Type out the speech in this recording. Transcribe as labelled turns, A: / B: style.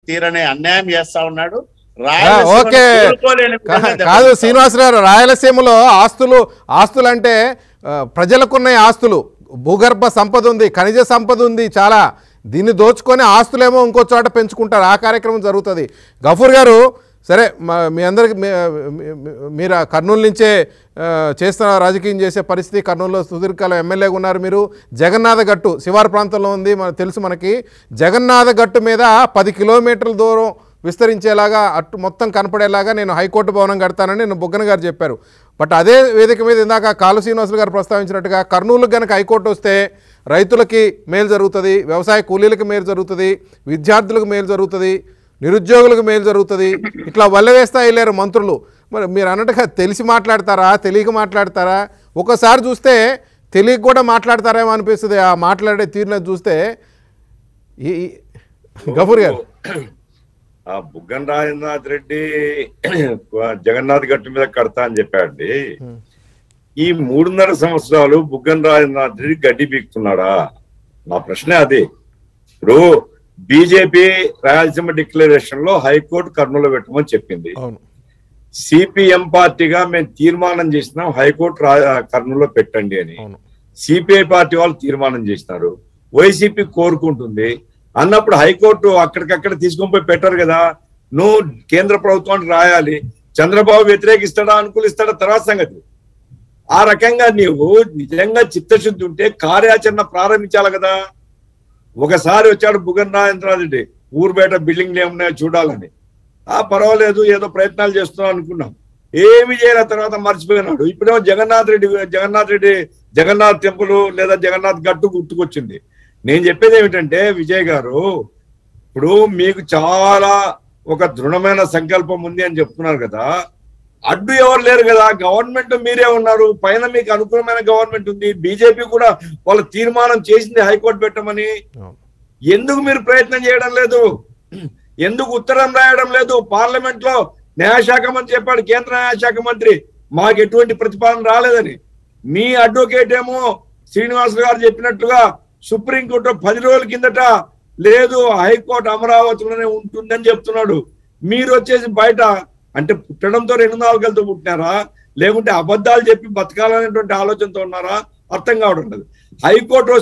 A: తీరని అన్యాయం చేస్తా ఉన్నాడు
B: ఆ,
A: రాయలసీమను
B: ఓకే
A: కోలుకోలేని
B: కా-
A: విధంగా
B: కాదు
A: దెబ్బతీస్తా
B: శ్రీనివాస్ గారు రాయలసీమలో ఆస్తులు ఆస్తులు అంటే ఆ, ప్రజలకున్న ఆస్తులు భూగర్భ సంపద ఉంది ఖనిజ సంపద ఉంది చాలా దీన్ని దోచుకొని ఆస్తులేమో ఇంకో చోట పెంచుకుంటారు ఆ కార్యక్రమం జరుగుతుంది గఫూర్ గారు సరే మా- మీ అందరికి మీ- మీ- మీ- మీరు ఆ కర్నూలు నుంచే ఆ, చేస్తున్న రాజకీయం చేసే పరిస్థితి కర్నూలులో సుదీర్ఘకాలం ఎమ్మెల్యేగా ఉన్నారు మీరు జగన్నాథ గట్టు శివారు ప్రాంతంలో ఉంది మన తెలుసు మనకి జగన్నాథ గట్టు మీద పది కిలోమీటర్ల దూరం విస్తరించేలాగా అటు మొత్తం కనపడేలాగా నేను హైకోర్టు భవనం కడతానని నేను బుగ్గన గారు చెప్పారు బట్ అదే వేదిక మీద ఇందాక కాలు శ్రీనివాసులు గారు ప్రస్తావించినట్టుగా కర్నూలుకు గనక హైకోర్టు వస్తే రైతులకి మేలు జరుగుతుంది వ్యవసాయ కూలీలకు మేలు జరుగుతుంది విద్యార్థులకు మేలు జరుగుతుంది నిరుద్యోగులకు మేలు జరుగుతుంది ఇట్లా వల్లవేస్తా వెళ్ళారు మంత్రులు మరి మీరు అన్నట్టుగా తెలిసి మాట్లాడతారా తెలియక మాట్లాడతారా ఒకసారి చూస్తే తెలియక కూడా మాట్లాడతారేమో అనిపిస్తుంది ఆ మాట్లాడే తీరుని చూస్తే ఈ ఈ- గఫూర్ గారు
C: ఆ బుగ్గన రాజేంద్రనాథ్ రెడ్డి జగన్నాథ్ గట్టు మీద కడతా అని చెప్పాడండి ఈ మూడున్నర సంవత్సరాలు బుగ్గన రాజేంద్రనాథ్ రెడ్డి గడ్డి పీకుతున్నాడా నా ప్రశ్న అది ఇప్పుడు బీజేపీ రాయలసీమ డిక్లరేషన్ లో హైకోర్టు కర్నూలు పెట్టమని చెప్పింది
B: అవును
C: సిపిఎం పార్టీగా మేము తీర్మానం చేసినాం హైకోర్టు రా- కర్నూలులో పెట్టండి అని
B: అవును
C: సిపిఐ పార్టీ వాళ్ళు తీర్మానం చేసినారు వైసీపీ కోరుకుంటుంది అన్నప్పుడు హైకోర్టు అక్కడికక్కడ తీసుకొని పోయి పెట్టరు కదా నువ్వు కేంద్ర ప్రభుత్వానికి రాయాలి చంద్రబాబు వ్యతిరేకిస్తాడా అనుకూలిస్తాడా తర్వాత సంగతి ఆ రకంగా నీవు నిజంగా చిత్తశుద్ధి ఉంటే కార్యాచరణ ప్రారంభించాలి కదా ఒకసారి వచ్చాడు బుగన్ రాజేంద్రనాథ్ రెడ్డి ఊరు బయట బిల్డింగ్లు ఏమున్నాయో చూడాలని ఆ పర్వాలేదు ఏదో ప్రయత్నాలు చేస్తున్నాం అనుకున్నాం ఏమి చేయలే తర్వాత మర్చిపోయినాడు ఇప్పుడేమో జగన్నాథ్ రెడ్డి జగన్నాథ్ రెడ్డి జగన్నాథ్ టెంపుల్ లేదా జగన్నాథ్ గట్టు గుర్తుకొచ్చింది నేను చెప్పేది ఏమిటంటే విజయ్ గారు ఇప్పుడు మీకు చాలా ఒక దృఢమైన సంకల్పం ఉంది అని చెప్తున్నారు కదా అడ్డు ఎవరు లేరు కదా గవర్నమెంట్ మీరే ఉన్నారు పైన మీకు అనుకూలమైన గవర్నమెంట్ ఉంది బీజేపీ కూడా వాళ్ళ తీర్మానం చేసింది హైకోర్టు పెట్టమని
B: అవును
C: ఎందుకు మీరు ప్రయత్నం చేయడం లేదు ఎందుకు ఉత్తరం రాయడం లేదు పార్లమెంట్ లో న్యాయశాఖ మంత్రి చెప్పాడు కేంద్ర న్యాయశాఖ మంత్రి మాకు ఎటువంటి ప్రతిపాదన రాలేదని మీ అడ్వకేట్ ఏమో శ్రీనివాస్ గారు చెప్పినట్లుగా సుప్రీంకోర్టు పది రోజుల కిందట లేదు హైకోర్టు అమరావతిలోనే ఉంటుందని చెప్తున్నాడు మీరు వచ్చేసి బయట అంటే పుట్టడంతో రెండు నాలుగలతో పుట్టినారా లేకుంటే అబద్ధాలు చెప్పి బతకాలనేటువంటి ఆలోచనతో ఉన్నారా అర్థం కావడం లేదు హైకోర్టు